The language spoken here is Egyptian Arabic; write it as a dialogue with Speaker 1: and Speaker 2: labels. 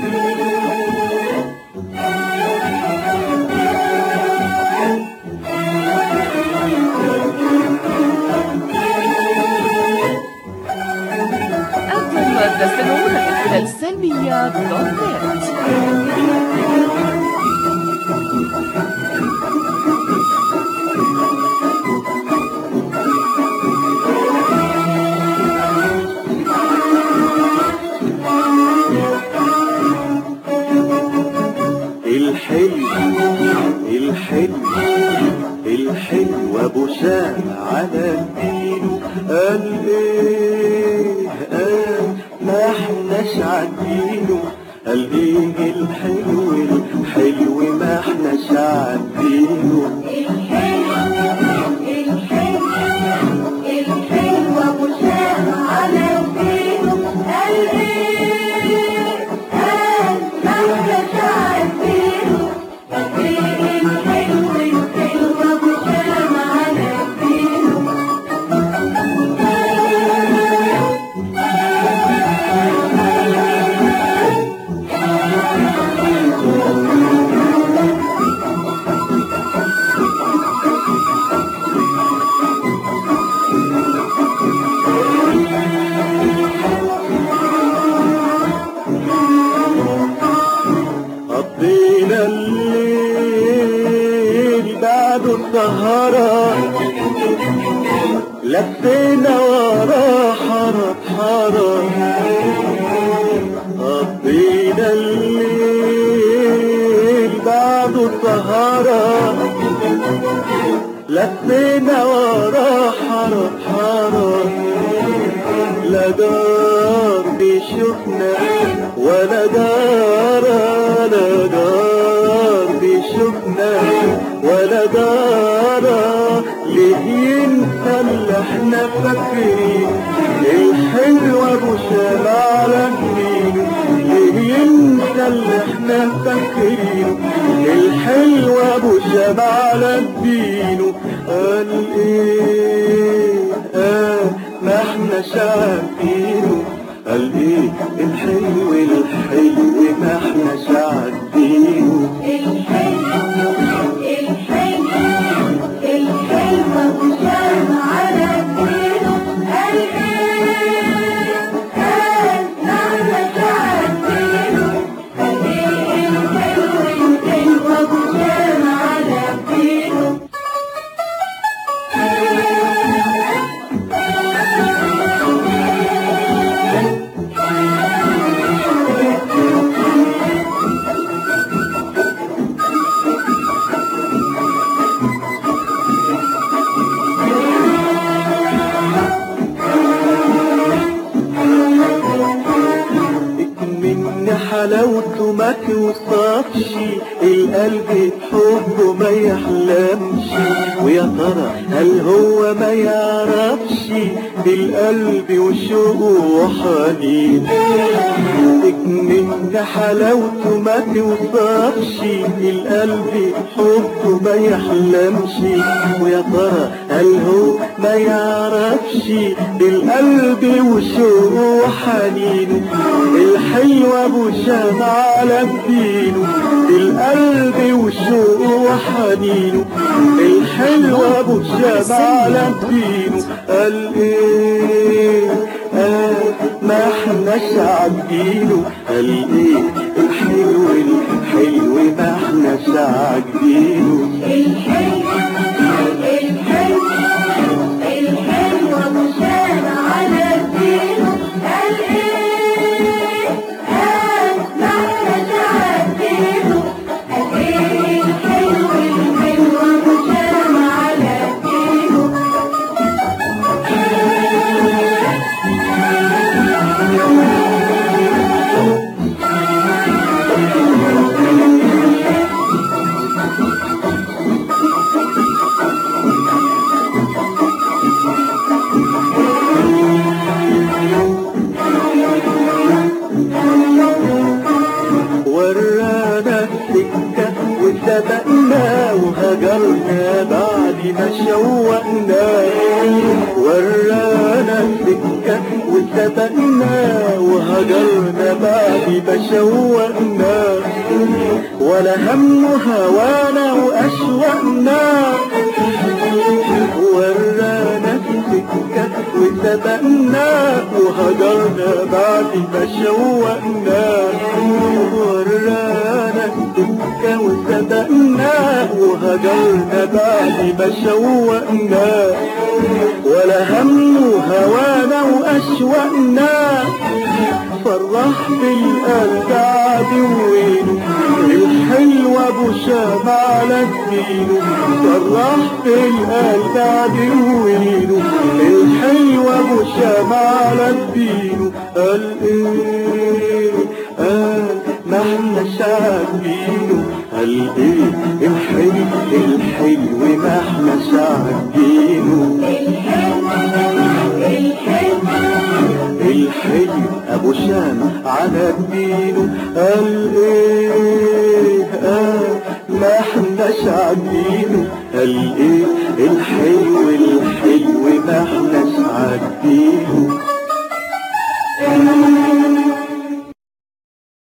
Speaker 1: أنتم تستمعون من خلال سلمية دوت نت
Speaker 2: الحلو الحلو الحلو ابو شام على الدين قال ايه قال ما احناش عارفينه قال ايه الحلو الحلو ما احناش عارفينه قضينا الليل بعد السهرة لفينا ورا حرب حرب قضينا الليل بعد السهرة لفينا ورا حرب حرب لا دار بيشوفنا ولا دار لا دار بيشوفنا ولا دار ليه ينسى اللي احنا فاكرين الحلو ابو شال على الدين ليه ينسى اللي احنا فاكرين الحلو ابو شال على الدين قال ايه قال ما احنا عارفينه قال ايه الحلو الحلو ما احنا عارفينه من حلاوته ما توصفش القلب حبه ما يحلمش ويا ترى هل هو ما يعرفش بالقلب وشوقه وحنين من حلاوته ما توصفش القلب حبه ما يحلمش ويا ترى هل هو ما يعرفش بالقلب وشوقه وحنينه الحلو ابو شام على الدين القلب وشوقه وحنينه الحلو ابو شام على الدين قال ايه قال ما احناش عاجبينه قال ايه الحلو الحلو ما احناش عاجبينه ورانا السكة وسبقنا وهجرنا بعد ما شوقنا ورانا السكة وسبقنا وهجرنا بعد بشوقنا ولا هم هوانا وأشوقنا ورانا السكة وسبقنا وهجرنا بعد ما شوقنا ورانا السكة وسبقنا وهجرنا بعد ما شوقنا ولا هم هوانا وأشوقنا فرح بالقلب عدوينه الحلو ابو شام على الدين فرح بالقلب عدوينه الحلو ابو شام على الدين قال ايه قال ما احناش عارفينه قال ايه الحلو الحلو ما احناش عارفينه الحلو ابو شام على الدين قال ايه قال ما احناش عارفينه قال ايه الحلو الحلو ما احناش عارفينه